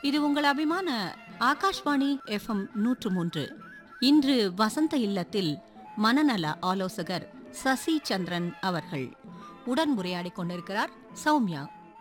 இது உங்கள் அபிமான ஆகாஷ்வாணி எஃப்எம் நூற்று மூன்று இன்று வசந்த இல்லத்தில் மனநல ஆலோசகர் சசி சந்திரன் அவர்கள் உடன் உரையாடிக் கொண்டிருக்கிறார் சௌமியா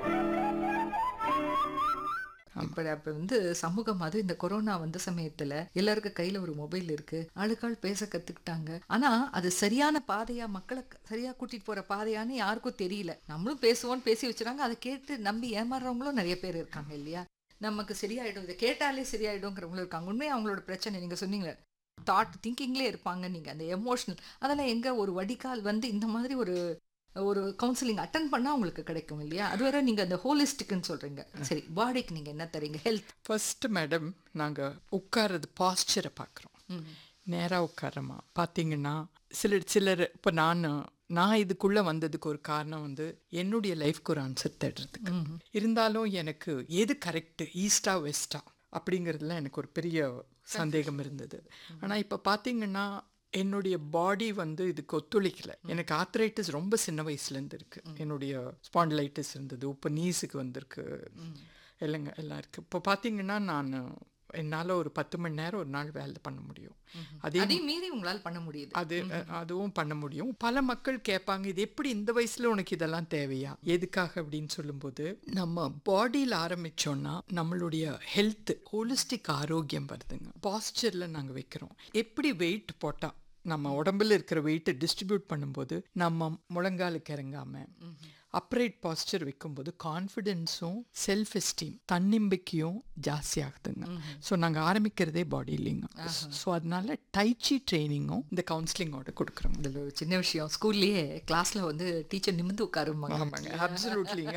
இப்ப அப்ப வந்து சமூகம் அது இந்த கொரோனா வந்த சமயத்துல எல்லாருக்கும் கையில ஒரு மொபைல் இருக்கு ஆளுக்காள் பேச கத்துக்கிட்டாங்க ஆனா அது சரியான பாதையா மக்களை க- சரியா கூட்டிட்டு போற பாதையான்னு யாருக்கும் தெரியல நம்மளும் பேசுவோம்னு பேசி வச்சுறாங்க அதை கேட்டு நம்பி ஏமாறுறவங்களும் நிறைய பேர் இருக்காங்க இல்லையா நமக்கு சரியாயிடும் இதை கேட்டாலே சரியாயிடும்ங்கிறவங்களும் இருக்காங்க உண்மையா அவங்களோட பிரச்சனை நீங்க சொன்னீங்க தாட் திங்கிங்லேயே இருப்பாங்க நீங்க அந்த எமோஷனல் அதெல்லாம் எங்க ஒரு வடிகால் வந்து இந்த மாதிரி ஒரு ஒரு கவுன்சிலிங் அட்டன் பண்ணா உங்களுக்கு கிடைக்கும் இல்லையா அது வரை நீங்க அந்த ஹோலிஸ்டிக்னு சொல்றீங்க சரி பாடிக்கு நீங்க என்ன தரீங்க ஹெல்த் ஃபர்ஸ்ட் மேடம் நாங்கள் உட்கார்றது பாஸ்டரை பார்க்குறோம் நேராக உட்காரமா பார்த்தீங்கன்னா சிலர் சிலர் இப்போ நான் நான் இதுக்குள்ளே வந்ததுக்கு ஒரு காரணம் வந்து என்னுடைய லைஃப்க்கு ஒரு ஆன்சர் தேடுறதுக்கு இருந்தாலும் எனக்கு எது கரெக்டு ஈஸ்டா வெஸ்டா அப்படிங்கிறதுல எனக்கு ஒரு பெரிய சந்தேகம் இருந்தது ஆனால் இப்போ பார்த்தீங்கன்னா என்னுடைய பாடி வந்து இதுக்கு ஒத்துழைக்கல எனக்கு ஆத்ரைட்டிஸ் ரொம்ப சின்ன வயசுலேருந்து இருக்கு என்னுடைய ஸ்பாண்டிலைட்டிஸ் இருந்தது இப்போ நீஸுக்கு வந்திருக்கு இல்லைங்க எல்லாம் இருக்கு இப்போ பார்த்தீங்கன்னா நான் என்னால் ஒரு பத்து மணி நேரம் ஒரு நாள் வேலை பண்ண முடியும் அதே அதையும் மீறி உங்களால பண்ண முடியுது அது அ- அதுவும் பண்ண முடியும் பல மக்கள் கேட்பாங்க இது எப்படி இந்த வயசுல உனக்கு இதெல்லாம் தேவையா எதுக்காக அப்படின்னு சொல்லும்போது நம்ம பாடியில் ஆரம்பிச்சோம்னா நம்மளுடைய ஹெல்த் ஹோலிஸ்டிக் ஆரோக்கியம் வருதுங்க பாஸ்டர்ல நாங்க வைக்கிறோம் எப்படி வெயிட் போட்டா நம்ம உடம்புல இருக்கிற வெயிட்டை டிஸ்ட்ரிபியூட் பண்ணும்போது நம்ம முழங்காலுக்கு இறங்காம அப்ரைட் பாஸ்டர் வைக்கும்போது கான்ஃபிடென்ஸும் செல்ஃப் எஸ்டீம் தன்னம்பிக்கையும் ஜாஸ்தி ஆகுதுங்க ஸோ நாங்கள் ஆரம்பிக்கிறதே பாடி இல்லைங்க ஸோ அதனால டைச்சி ட்ரைனிங்கும் இந்த கவுன்சிலிங்கோட கொடுக்குறோம் இதுல ஒரு சின்ன விஷயம் ஸ்கூல்லயே கிளாஸ்ல வந்து டீச்சர் நிமிந்து உட்காருவாங்க ஆமாங்க அப்சல்யூட்லிங்க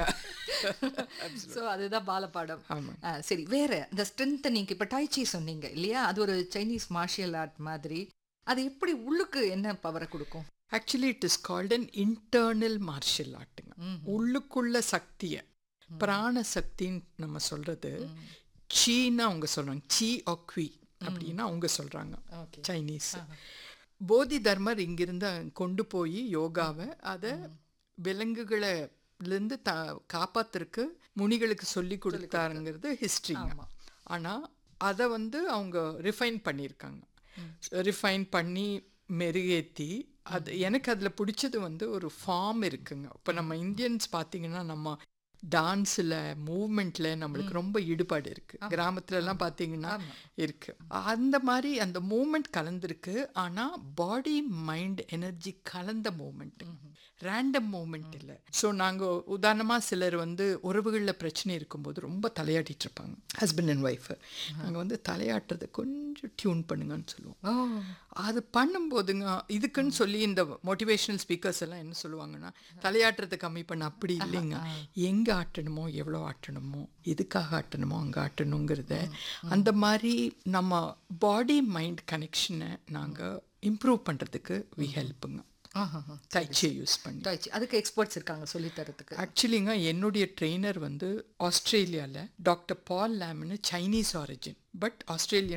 ஸோ அதுதான் பாலபாடம் ஆமாங்க. ஆ, சரி வேற இந்த ஸ்ட்ரென்த் நீங்க இப்ப டாய்ச்சி சொன்னீங்க இல்லையா அது ஒரு சைனீஸ் மார்ஷியல் ஆர்ட் மாதிரி அது எப்படி உள்ளுக்கு என்ன பவரை கொடுக்கும் actually it is called an internal martial ஆர்ட்டுங்க உள்ளுக்குள்ள சக்தியை பிராண சக்தின்னு நம்ம சொல்றது சீன்னு அவங்க சொல்றாங்க சீ ஒக்வி அப்படின்னு அவங்க சொல்றாங்க Okay. சைனீஸ் போதி தர்மர் இங்கிருந்து கொண்டு போய் யோகாவை அதை விலங்குகளை இருந்து த காப்பாத்துறதுக்கு முனிகளுக்கு சொல்லி கொடுத்தாருங்கிறது ஹிஸ்ட்ரிங்க ஆனால் அதை வந்து அவங்க ரிஃபைன் பண்ணியிருக்காங்க ரிஃபைன் பண்ணி மெருகேற்றி அது எனக்கு அதில் பிடிச்சது வந்து ஒரு ஃபார்ம் இருக்குங்க இப்போ நம்ம இந்தியன்ஸ் பார்த்தீங்கன்னா நம்ம டான்ஸில் மூவ்மெண்ட்டில் நம்மளுக்கு ரொம்ப ஈடுபாடு இருக்குது கிராமத்துலலாம் பார்த்தீங்கன்னா இருக்கு அந்த மாதிரி அந்த மூமெண்ட் கலந்துருக்கு ஆனால் பாடி மைண்ட் எனர்ஜி கலந்த மூமெண்ட் ரேண்டம் மூமெண்ட் இல்லை ஸோ நாங்கள் உதாரணமாக சிலர் வந்து உறவுகளில் பிரச்சனை இருக்கும்போது ரொம்ப தலையாட்டிட்டு இருப்பாங்க ஹஸ்பண்ட் அண்ட் ஒய்ஃபு நாங்கள் வந்து தலையாட்டுறதை கொஞ்சம் டியூன் பண்ணுங்கன்னு சொல்லுவோம் அது பண்ணும்போதுங்க இதுக்குன்னு சொல்லி இந்த மோட்டிவேஷனல் ஸ்பீக்கர்ஸ் எல்லாம் என்ன சொல்லுவாங்கன்னா தலையாட்டுறதை கம்மி பண்ண அப்படி இல்லைங்க எங்கே ஆட்டணுமோ எவ்வளோ ஆட்டணுமோ எதுக்காக ஆட்டணுமோ அங்கே ஆட்டணுங்கிறத அந்த மாதிரி நம்ம பாடி மைண்ட் கனெக்ஷனை நாங்கள் இம்ப்ரூவ் பண்ணுறதுக்கு வி ஹெல்ப்புங்க தைச்சியை யூஸ் பண்ணி டாய்ச்சி அதுக்கு எக்ஸ்பர்ட்ஸ் இருக்காங்க சொல்லி தரதுக்கு ஆக்சுவலிங்க என்னுடைய ட்ரெயினர் வந்து ஆஸ்திரேலியாவில் டாக்டர் பால் லேம்னு சைனீஸ் ஆரிஜின் பட் ஆஸ்திரேலியன்